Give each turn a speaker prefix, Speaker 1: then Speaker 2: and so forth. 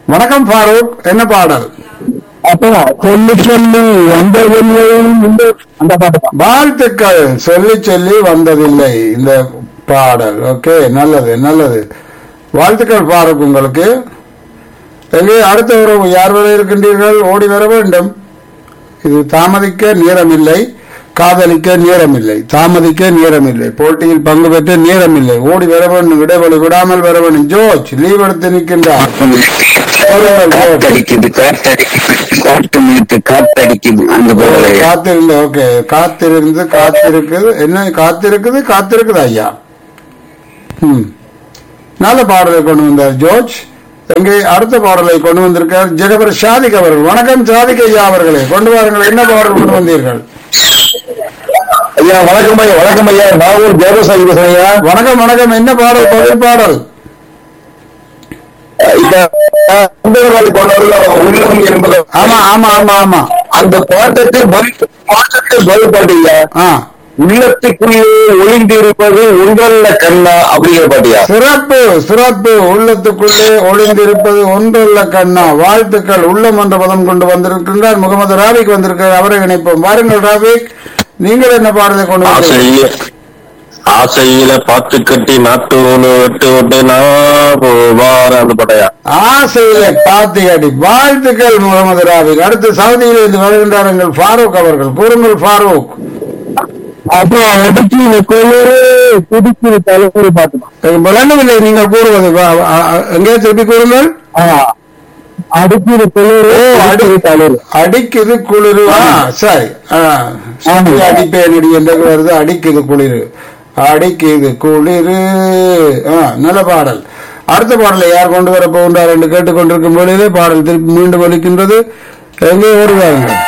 Speaker 1: வணக்கம் ஃபாரூக் என்ன பாடல்
Speaker 2: அப்போ சொல்லி சொல்லி எந்த வெளியும் உண்டு அந்த பாட்டு தான்
Speaker 1: வாழ்த்துக்கள் சொல்லி சொல்லி வந்ததில்லை இந்த பாடல் ஓகே நல்லது நல்லது வாழ்த்துக்கள் ஃபாரூக் உங்களுக்கு எங்கே அடுத்த உறவு யார் வரை இருக்கின்றீர்கள் ஓடி வர வேண்டும் இது தாமதிக்க நேரமில்லை காதலிக்க நேரமில்லை தாமதிக்க நேரமில்லை போட்டியில் பங்கு பெற்ற நேரமில்லை ஓடி வர வேண்டும் இடைவெளி விடாமல் வர வேண்டும் ஜோர்ஜ் லீவ் எடுத்து நிற்கின்றார்
Speaker 3: காத்தடிக்குது காத்தடிக்குது காத்து நேற்று காத்தடிக்குது அந்த போல
Speaker 1: காத்திருந்து ஓகே காத்திருந்து காத்திருக்குது என்ன காத்திருக்குது காத்திருக்குது ஐயா ம் நல்ல பாடலை கொண்டு வந்தார் ஜோர்ஜ் எங்கே அடுத்த பாடலை கொண்டு வந்திருக்கார் ஜெகபர் ஷாதிக் அவர்கள் வணக்கம் ஷாதிக் ஐயா அவர்களே கொண்டு வாருங்கள் என்ன பாடல் கொண்டு வந்தீர்கள்
Speaker 2: ஐயா வணக்கம் ஐயா வணக்கம் ஐயா நான் ஒரு தேவசாயி பேசுறேன் ஐயா
Speaker 1: வணக்கம் வணக்கம் என்ன பாடல் பதில் பாடல்
Speaker 2: இப்ப அந்த கால கொண்டாடுல உள்ளம் என்பது
Speaker 1: ஆமா ஆமா ஆமா ஆமா
Speaker 2: அந்த பாட்டத்தை பதில் பாட்டத்தை பதில் பாட்டு ஐயா
Speaker 1: ஆ
Speaker 2: உள்ளத்துக்குள்ளே ஒளிந்திருப்பது உங்கள கண்ணா அப்படிங்கிற பாட்டியா
Speaker 1: சிறப்பு சிறப்பு உள்ளத்துக்குள்ளே ஒளிந்திருப்பது ஒன்றுள்ள கண்ணா வாழ்த்துக்கள் உள்ளம் என்ற பதம் கொண்டு வந்திருக்கின்றார் முகமது ராபிக் வந்திருக்கிறார் அவரை இணைப்போம் வாருங்கள் ராபிக் நீங்கள் என்ன பாடலை கொண்டு வந்தீர்கள்
Speaker 3: ஆசையில ஆசையில பாத்து கட்டி நாட்டு ஒண்ணு வெட்டு விட்டு நான் போவார் அந்த பட்டையா
Speaker 1: ஆசையில பாத்தியாடி வாழ்த்துக்கள் முகமது ராபிக் அடுத்து சவுதியில் இருந்து வருகின்றார் எங்கள் ஃபாரூக் அவர்கள் கூறுங்கள் ஃபாரூக்
Speaker 2: அப்புறம் அடிச்சு கொள்ளு துடிச்சு தலைமுறை பாட்டு தான்
Speaker 1: விளங்கவில்லை நீங்கள் கூறுவது வா- அ- அ- எங்கே திருப்பி கூறுங்கள்
Speaker 2: அடிக்கிற குளிர் அடிக்கிற தளிர்
Speaker 1: அடிக்குது குளிர் ஆ, சரி ஆ, சுத்தி அடிப்பேனடி என்று வருது அடிக்குது குளிர் அடிக்குது குளிர் ஆ, நல்ல பாடல் அடுத்த பாடலை யார் கொண்டு வர போகின்றார் என்று கேட்டுக்கொண்டிருக்கும் பொழுதே பாடல் திருப்பி மீண்டும் ஒலிக்கின்றது எங்கே வருவாங்க